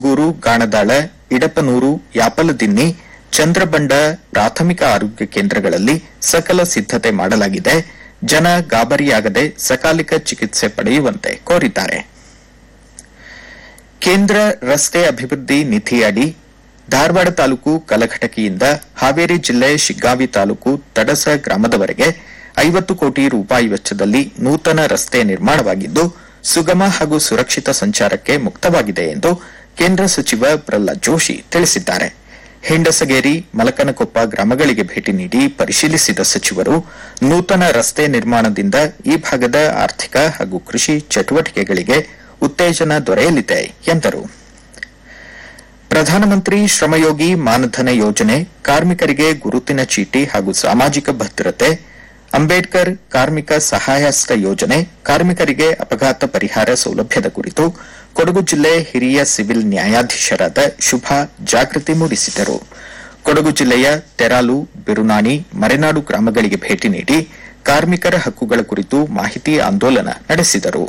ಗೂರು ಗಾಣದಾಳ ಇಡಪನೂರು ಯಾಪಲದಿನ್ನಿ ಚಂದ್ರಬಂಡ ಪ್ರಾಥಮಿಕ ಆರೋಗ್ಯ ಕೇಂದ್ರಗಳಲ್ಲಿ ಸಕಲ ಸಿದ್ಧತೆ ಮಾಡಲಾಗಿದೆ ಜನ ಗಾಬರಿಯಾಗದೆ ಸಕಾಲಿಕ ಚಿಕಿತ್ಸೆ ಪಡೆಯುವಂತೆ ಕೋರಿದ್ದಾರೆ ಕೇಂದ್ರ ರಸ್ತೆ ಅಭಿವೃದ್ಧಿ ನಿಧಿಯಡಿ ಧಾರವಾಡ ತಾಲೂಕು ಕಲಘಟಕಿಯಿಂದ ಹಾವೇರಿ ಜಿಲ್ಲೆ ಶಿಗ್ಗಾವಿ ತಾಲೂಕು ತಡಸ ಗ್ರಾಮದವರೆಗೆ ಐವತ್ತು ಕೋಟಿ ರೂಪಾಯಿ ವೆಚ್ಚದಲ್ಲಿ ನೂತನ ರಸ್ತೆ ನಿರ್ಮಾಣವಾಗಿದ್ದು ಸುಗಮ ಹಾಗೂ ಸುರಕ್ಷಿತ ಸಂಚಾರಕ್ಕೆ ಮುಕ್ತವಾಗಿದೆ ಎಂದು ಕೇಂದ್ರ ಸಚಿವ ಪ್ರಹ್ಲಾದ್ ಜೋಶಿ ತಿಳಿಸಿದ್ದಾರೆ ಹೆಂಡಸಗೇರಿ ಮಲಕನಕೊಪ್ಪ ಗ್ರಾಮಗಳಿಗೆ ಭೇಟಿ ನೀಡಿ ಪರಿಶೀಲಿಸಿದ ಸಚಿವರು ನೂತನ ರಸ್ತೆ ನಿರ್ಮಾಣದಿಂದ ಈ ಭಾಗದ ಆರ್ಥಿಕ ಹಾಗೂ ಕೃಷಿ ಚಟುವಟಿಕೆಗಳಿಗೆ ಉತ್ತೇಜನ ದೊರೆಯಲಿದೆ ಎಂದರು ಪ್ರಧಾನಮಂತ್ರಿ ಶ್ರಮಯೋಗಿ ಮಾನಧನ ಯೋಜನೆ ಕಾರ್ಮಿಕರಿಗೆ ಗುರುತಿನ ಚೀಟಿ ಹಾಗೂ ಸಾಮಾಜಿಕ ಭದ್ರತೆ ಅಂಬೇಡ್ಕರ್ ಕಾರ್ಮಿಕ ಸಹಾಯಹಸ್ತ ಯೋಜನೆ ಕಾರ್ಮಿಕರಿಗೆ ಅಪಘಾತ ಪರಿಹಾರ ಸೌಲಭ್ಯದ ಕುರಿತು ಕೊಡಗು ಜಿಲ್ಲೆ ಹಿರಿಯ ಸಿವಿಲ್ ನ್ಯಾಯಾಧೀಶರಾದ ಶುಭಾ ಜಾಗೃತಿ ಮೂಡಿಸಿದರು ಕೊಡಗು ಜಿಲ್ಲೆಯ ತೆರಾಲು ಬಿರುನಾಣಿ ಮರೆನಾಡು ಗ್ರಾಮಗಳಿಗೆ ಭೇಟಿ ನೀಡಿ ಕಾರ್ಮಿಕರ ಹಕ್ಕುಗಳ ಕುರಿತು ಮಾಹಿತಿ ಆಂದೋಲನ ನಡೆಸಿದರು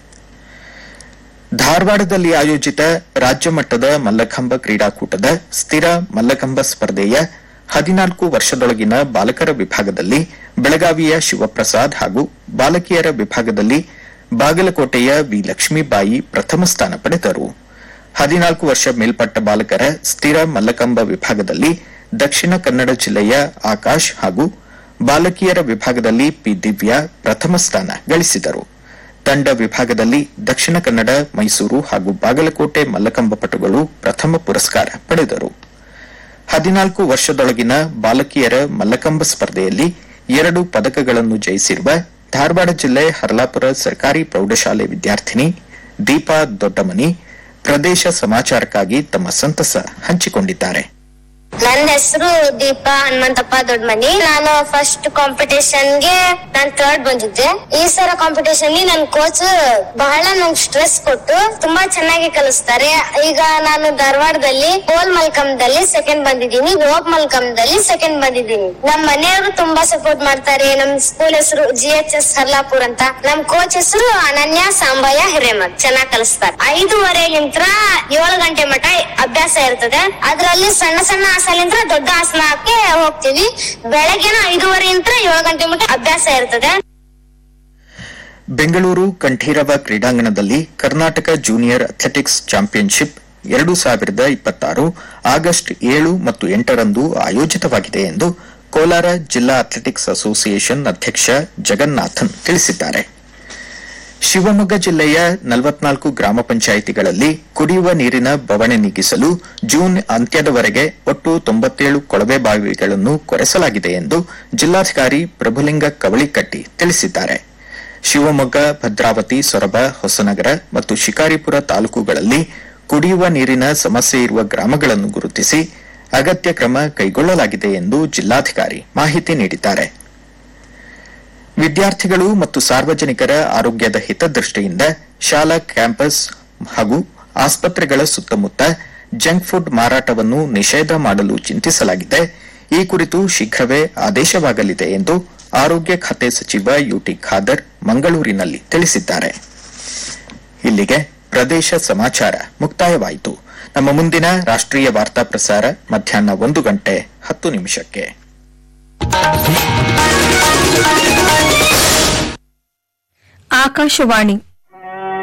ಧಾರವಾಡದಲ್ಲಿ ಆಯೋಜಿತ ರಾಜ್ಯ ಮಟ್ಟದ ಮಲ್ಲಖಂಬ ಕ್ರೀಡಾಕೂಟದ ಸ್ಥಿರ ಮಲ್ಲಖಂಬ ಸ್ಪರ್ಧೆಯ ಹದಿನಾಲ್ಕು ವರ್ಷದೊಳಗಿನ ಬಾಲಕರ ವಿಭಾಗದಲ್ಲಿ ಬೆಳಗಾವಿಯ ಶಿವಪ್ರಸಾದ್ ಹಾಗೂ ಬಾಲಕಿಯರ ವಿಭಾಗದಲ್ಲಿ ಬಾಗಲಕೋಟೆಯ ವಿ ಲಕ್ಷ್ಮೀಬಾಯಿ ಪ್ರಥಮ ಸ್ಥಾನ ಪಡೆದರು ಹದಿನಾಲ್ಕು ವರ್ಷ ಮೇಲ್ಪಟ್ಟ ಬಾಲಕರ ಸ್ಥಿರ ಮಲ್ಲಕಂಬ ವಿಭಾಗದಲ್ಲಿ ದಕ್ಷಿಣ ಕನ್ನಡ ಜಿಲ್ಲೆಯ ಆಕಾಶ್ ಹಾಗೂ ಬಾಲಕಿಯರ ವಿಭಾಗದಲ್ಲಿ ಪಿ ದಿವ್ಯಾ ಪ್ರಥಮ ಸ್ಥಾನ ಗಳಿಸಿದರು ತಂಡ ವಿಭಾಗದಲ್ಲಿ ದಕ್ಷಿಣ ಕನ್ನಡ ಮೈಸೂರು ಹಾಗೂ ಬಾಗಲಕೋಟೆ ಮಲ್ಲಕಂಬ ಪಟುಗಳು ಪ್ರಥಮ ಪುರಸ್ಕಾರ ಪಡೆದರು ಹದಿನಾಲ್ಕು ವರ್ಷದೊಳಗಿನ ಬಾಲಕಿಯರ ಮಲ್ಲಕಂಬ ಸ್ಪರ್ಧೆಯಲ್ಲಿ ಎರಡು ಪದಕಗಳನ್ನು ಜಯಿಸಿರುವ ಧಾರವಾಡ ಜಿಲ್ಲೆ ಹರ್ಲಾಪುರ ಸರ್ಕಾರಿ ಪ್ರೌಢಶಾಲೆ ವಿದ್ಯಾರ್ಥಿನಿ ದೀಪಾ ದೊಡ್ಡಮನಿ ಪ್ರದೇಶ ಸಮಾಚಾರಕ್ಕಾಗಿ ತಮ್ಮ ಸಂತಸ ಹಂಚಿಕೊಂಡಿದ್ದಾರೆ ನನ್ನ ಹೆಸರು ದೀಪಾ ಹನುಮಂತಪ್ಪ ದೊಡ್ಡಮನಿ ನಾನು ಫಸ್ಟ್ ಕಾಂಪಿಟೇಷನ್ ಗೆ ನಾನ್ ಥರ್ಡ್ ಬಂದಿದ್ದೆ ಈ ಸಲ ಕಾಂಪಿಟೇಷನ್ ನನ್ ಕೋಚ್ ಬಹಳ ನಂಗೆ ಸ್ಟ್ರೆಸ್ ಕೊಟ್ಟು ತುಂಬಾ ಚೆನ್ನಾಗಿ ಕಲಿಸ್ತಾರೆ ಈಗ ನಾನು ಧಾರವಾಡದಲ್ಲಿ ಗೋಲ್ ಮಲ್ಕಂದಲ್ಲಿ ಸೆಕೆಂಡ್ ಬಂದಿದ್ದೀನಿ ಹೋಪ್ ಮಲ್ಕಂದಲ್ಲಿ ಸೆಕೆಂಡ್ ಬಂದಿದ್ದೀನಿ ನಮ್ ಮನೆಯವರು ತುಂಬಾ ಸಪೋರ್ಟ್ ಮಾಡ್ತಾರೆ ನಮ್ ಸ್ಕೂಲ್ ಹೆಸರು ಜಿ ಎಚ್ ಎಸ್ ಹರ್ಲಾಪುರ್ ಅಂತ ನಮ್ ಕೋಚ್ ಹೆಸರು ಅನನ್ಯ ಸಾಂಬಯ್ಯ ಹಿರೇಮಠ್ ಚೆನ್ನಾಗಿ ಕಲಿಸ್ತಾರೆ ಐದೂವರೆಲಿಂತ್ರ ಏಳು ಗಂಟೆ ಮಟ ಅಭ್ಯಾಸ ಇರ್ತದೆ ಅದ್ರಲ್ಲಿ ಸಣ್ಣ ಸಣ್ಣ ಆಸಲಿಂತ್ರ ದೊಡ್ಡ ಆಸನಕ್ಕೆ ಹೋಗ್ತೀವಿ ಬೆಳಗ್ಗೆನ ಐದೂವರೆಯಿಂದ ಏಳು ಗಂಟೆ ಮಟ ಅಭ್ಯಾಸ ಇರ್ತದೆ ಬೆಂಗಳೂರು ಕಂಠೀರವ ಕ್ರೀಡಾಂಗಣದಲ್ಲಿ ಕರ್ನಾಟಕ ಜೂನಿಯರ್ ಅಥ್ಲೆಟಿಕ್ಸ್ ಚಾಂಪಿಯನ್ಶಿಪ್ ಎರಡು ಸಾವಿರದ ಇಪ್ಪತ್ತಾರು ಆಗಸ್ಟ್ ಏಳು ಮತ್ತು ಎಂಟರಂದು ಆಯೋಜಿತವಾಗಿದೆ ಎಂದು ಕೋಲಾರ ಜಿಲ್ಲಾ ಅಥ್ಲೆಟಿಕ್ಸ್ ಅಸೋಸಿಯೇಷನ್ ಅಧ್ಯಕ್ಷ ಜಗನ್ನಾಥನ್ ತಿಳಿಸಿದ್ದಾರೆ ಶಿವಮೊಗ್ಗ ಜಿಲ್ಲೆಯ ನಲವತ್ನಾಲ್ಕು ಗ್ರಾಮ ಪಂಚಾಯಿತಿಗಳಲ್ಲಿ ಕುಡಿಯುವ ನೀರಿನ ಬವಣೆ ನೀಗಿಸಲು ಜೂನ್ ಅಂತ್ಯದವರೆಗೆ ಒಟ್ಟು ತೊಂಬತ್ತೇಳು ಕೊಳವೆ ಬಾವಿಗಳನ್ನು ಕೊರೆಸಲಾಗಿದೆ ಎಂದು ಜಿಲ್ಲಾಧಿಕಾರಿ ಪ್ರಭುಲಿಂಗ ಕವಳಿಕಟ್ಟಿ ತಿಳಿಸಿದ್ದಾರೆ ಶಿವಮೊಗ್ಗ ಭದ್ರಾವತಿ ಸೊರಬ ಹೊಸನಗರ ಮತ್ತು ಶಿಕಾರಿಪುರ ತಾಲೂಕುಗಳಲ್ಲಿ ಕುಡಿಯುವ ನೀರಿನ ಸಮಸ್ಯೆ ಇರುವ ಗ್ರಾಮಗಳನ್ನು ಗುರುತಿಸಿ ಅಗತ್ಯ ಕ್ರಮ ಕೈಗೊಳ್ಳಲಾಗಿದೆ ಎಂದು ಜಿಲ್ಲಾಧಿಕಾರಿ ಮಾಹಿತಿ ನೀಡಿದ್ದಾರೆ ವಿದ್ಯಾರ್ಥಿಗಳು ಮತ್ತು ಸಾರ್ವಜನಿಕರ ಆರೋಗ್ಯದ ಹಿತದೃಷ್ಟಿಯಿಂದ ಶಾಲಾ ಕ್ಯಾಂಪಸ್ ಹಾಗೂ ಆಸ್ಪತ್ರೆಗಳ ಸುತ್ತಮುತ್ತ ಜಂಕ್ ಫುಡ್ ಮಾರಾಟವನ್ನು ನಿಷೇಧ ಮಾಡಲು ಚಿಂತಿಸಲಾಗಿದೆ ಈ ಕುರಿತು ಶೀಘ್ರವೇ ಆದೇಶವಾಗಲಿದೆ ಎಂದು ಆರೋಗ್ಯ ಖಾತೆ ಸಚಿವ ಯುಟಿ ಖಾದರ್ ಮಂಗಳೂರಿನಲ್ಲಿ ತಿಳಿಸಿದ್ದಾರೆ ಇಲ್ಲಿಗೆ ಪ್ರದೇಶ ಸಮಾಚಾರ ಮುಕ್ತಾಯವಾಯಿತು ನಮ್ಮ ಮುಂದಿನ ರಾಷ್ಟ್ರೀಯ ವಾರ್ತಾ ಪ್ರಸಾರ ಮಧ್ಯಾಹ್ನ ಒಂದು ಗಂಟೆ ಹತ್ತು ನಿಮಿಷಕ್ಕೆ ಆಕಾಶವಾಣಿ